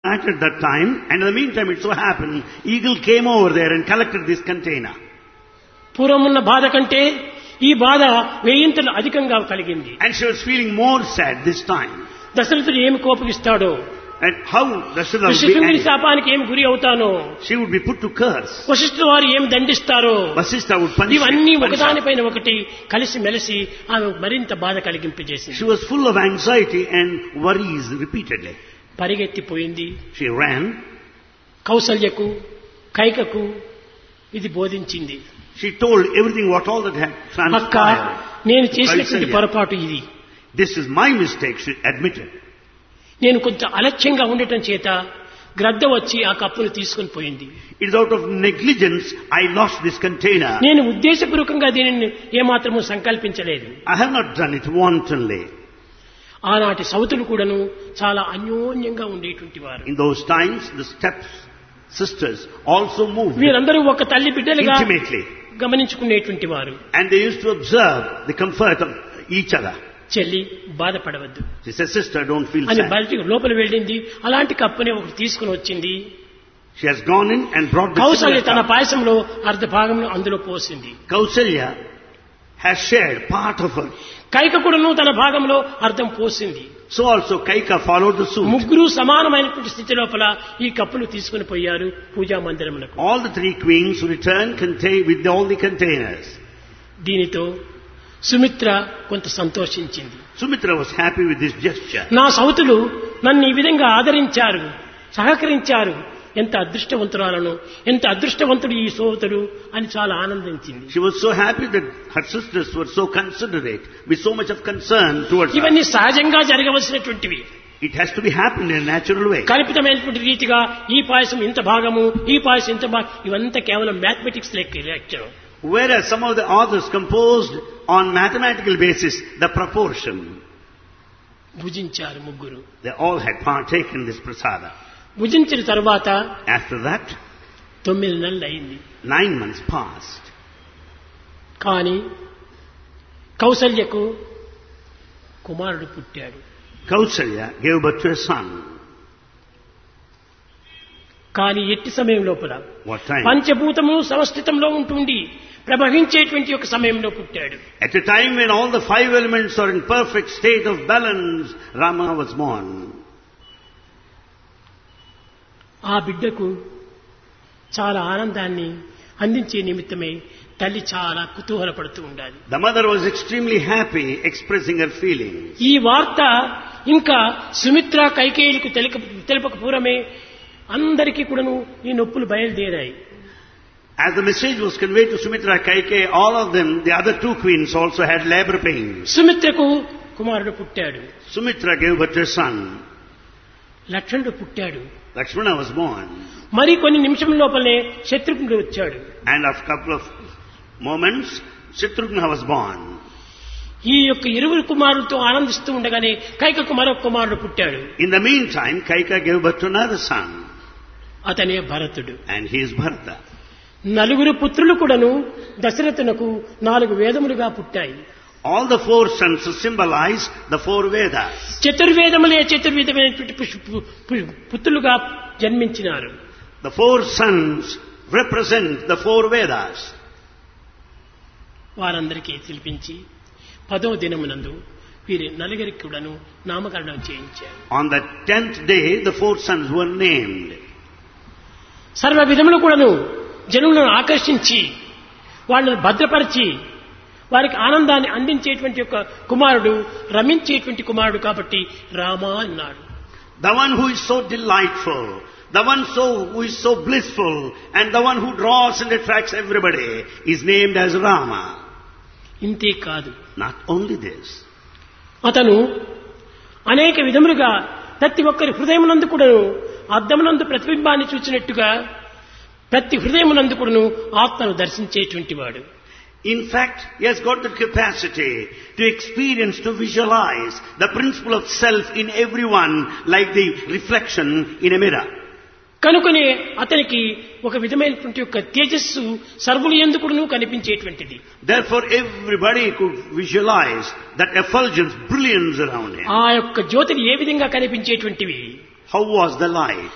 At that time, and in the meantime it so happened, eagle came over there and collected this container. పూర్వమున్న బాధ కంటే ఈ బాధ వెయ్యింతలు అధికంగా కలిగింది And she was feeling more sad this time. దశరథుడు ఏమి కోపగిస్తాడో And how Dasharatha would be ఋషిశృంగుని angry. శాపానికి ఏమి గురి అవుతానో She would be put to curse. వశిష్ఠుల వారు ఏమి దండిస్తారో Vasistha would punish, ఇవన్నీ her, punish her. ఒకదానిపైన ఒకటి కలిసి మెలిసి ఆమె మరింత బాధ కలిగింపజేసింది She was full of anxiety and worries repeatedly. పరిగెత్తిపోయింది She ran. కౌసల్యకు కైకకు ఇది బోధించింది She told everything what all that had అక్క transpired. నేను చేసినటువంటి కౌసల్య. పొరపాటు ఇది This is my mistake, she admitted. నేను కొంచెం అలక్ష్యంగా ఉండటం చేత గ్రద్ద వచ్చి ఆ కప్పును తీసుకుని పోయింది It is out of negligence I lost this container. నేను ఉద్దేశపూర్వకంగా దీనిని ఏమాత్రము సంకల్పించలేదు I have not done it wantonly. ఆనాటి సౌతులు కూడాను చాలా అన్యోన్యంగా ఉండేటువంటి వారు In those times, the steps sisters also moved వీరందరూ ఒక తల్లి బిడ్డలుగా intimately. గమనించుకునేటువంటి వారు And they used to observe the comfort of each other. చెల్లి బాధపడవద్దు She said, sister, don't feel అని sad. బయటికి లోపల వెళ్ళింది అలాంటి కప్పుని ఒకటి తీసుకుని వచ్చింది She has gone in and brought the Kaushalya similar తన cup. పాయసంలో అర్ధ భాగంలో అందులో పోసింది Kausalya has shared part of her. Kaika కూడాను తన భాగంలో అర్థం పోసింది So also Kaika followed the suit. ముగ్గురు సమానమైనటువంటి స్థితి లోపల ఈ కప్పులు తీసుకుని పోయారు పూజా మందిరములకు All the three queens returned contain, with all the containers. దీనితో సుమిత్ర కొంత సంతోషించింది Sumitra was happy with this gesture. నా సౌతులు నన్ను ఈ విధంగా ఆదరించారు సహకరించారు ఎంత అదృష్టవంతురాలను ఎంత అదృష్టవంతుడు ఈ సోదరుడు అని చాలా ఆనందించింది She was so happy that her sisters were so considerate, with so much of concern towards her. ఇవన్నీ సహజంగా జరగవలసినటువంటివి It has to be happened in a natural way. కల్పితమైనటువంటి రీతిగా ఈ పాయసం ఇంత భాగము ఈ పాయసం ఇంత భాగం ఇవంతా కేవలం మ్యాథమెటిక్స్ లెక్క lecture Whereas some of the authors composed on mathematical basis the proportion. భుజించారు ముగ్గురు They all had partaken this prasada. భుజించిన తర్వాత After that, తొమ్మిది నెలలు అయింది nine months passed. కానీ కౌసల్యకు కుమారుడు పుట్టాడు Kausalya gave birth to a son. కానీ ఎట్టి సమయం లోపల What time? పంచభూతము సమస్థితంలో ఉంటుండి ప్రవహించేటువంటి ఒక సమయంలో పుట్టాడు At a time when all the five elements are in perfect state of balance, Rama was born. ఆ బిడ్డకు చాలా ఆనందాన్ని అందించే నిమిత్తమై తల్లి చాలా కుతూహలపడుతూ ఉండాలి The mother was extremely happy, expressing her feelings. ఈ వార్త ఇంకా సుమిత్ర కైకేయులకు తెలక తెలపక పూర్వమే అందరికీ కూడాను ఈ నొప్పులు బయలుదేరాయి As the message was conveyed to Sumitra Kaike, all of them, the other two queens also had labor pains. సుమిత్రకు కుమారుడు పుట్టాడు Sumitra gave birth to a son. లక్ష్మణుడు పుట్టాడు Lakshmana was born. మరి కొన్ని నిమిషం లోపలనే శత్రుఘ్నుడు వచ్చాడు And after a couple of moments, Chitrugna was born. ఈ యొక్క ఇరువురు కుమారులతో ఆనందిస్తూ ఉండగానే కైకకు మరొక కుమారుడు పుట్టాడు In the meantime, Kaika gave birth to another son. అతనే భరతుడు And he is Bharata. నలుగురు పుత్రులు కూడాను దశరథునకు నాలుగు వేదములుగా పుట్టాయి All the four sons symbolize the four Vedas. చతుర్వేదములే చతుర్విధమైనటువంటి పుష్- పు- పు- పుత్రులుగా జన్మించినారు The four sons represent the four Vedas. వారందరికీ పిలిపించి పదో దినమునందు వీరి నలుగురికి కూడాను నామకరణం చేయించారు On the tenth day, the four sons were named. సర్వ విధములు కూడాను జనులను ఆకర్షించి వాళ్ళను భద్రపరిచి వారికి ఆనందాన్ని అందించేటువంటి యొక్క కుమారుడు రమించేటువంటి కుమారుడు కాబట్టి రామా అన్నాడు The one who is so delightful, the one so, who is so blissful, and the one who draws and attracts everybody is named as Rama. ఇంతే కాదు Not only this, అతను అనేక విధములుగా ప్రతి ఒక్కరి హృదయమునందు కూడాను అద్దమునందు ప్రతిబింబాన్ని చూచినట్టుగా ప్రతి హృదయమునందు కూడాను ఆత్మను దర్శించేటువంటి వాడు in fact, he has got the capacity to experience, to visualize the principle of self in everyone like the reflection in a mirror. కనుకనే అతనికి ఒక విధమైనటువంటి యొక్క తేజస్సు సర్వులు ఎందుకును కనిపించేటువంటిది Therefore, everybody could visualize that effulgence, brilliance around him. ఆ యొక్క జ్యోతిని ఏ విధంగా కనిపించేటువంటివి How was the light?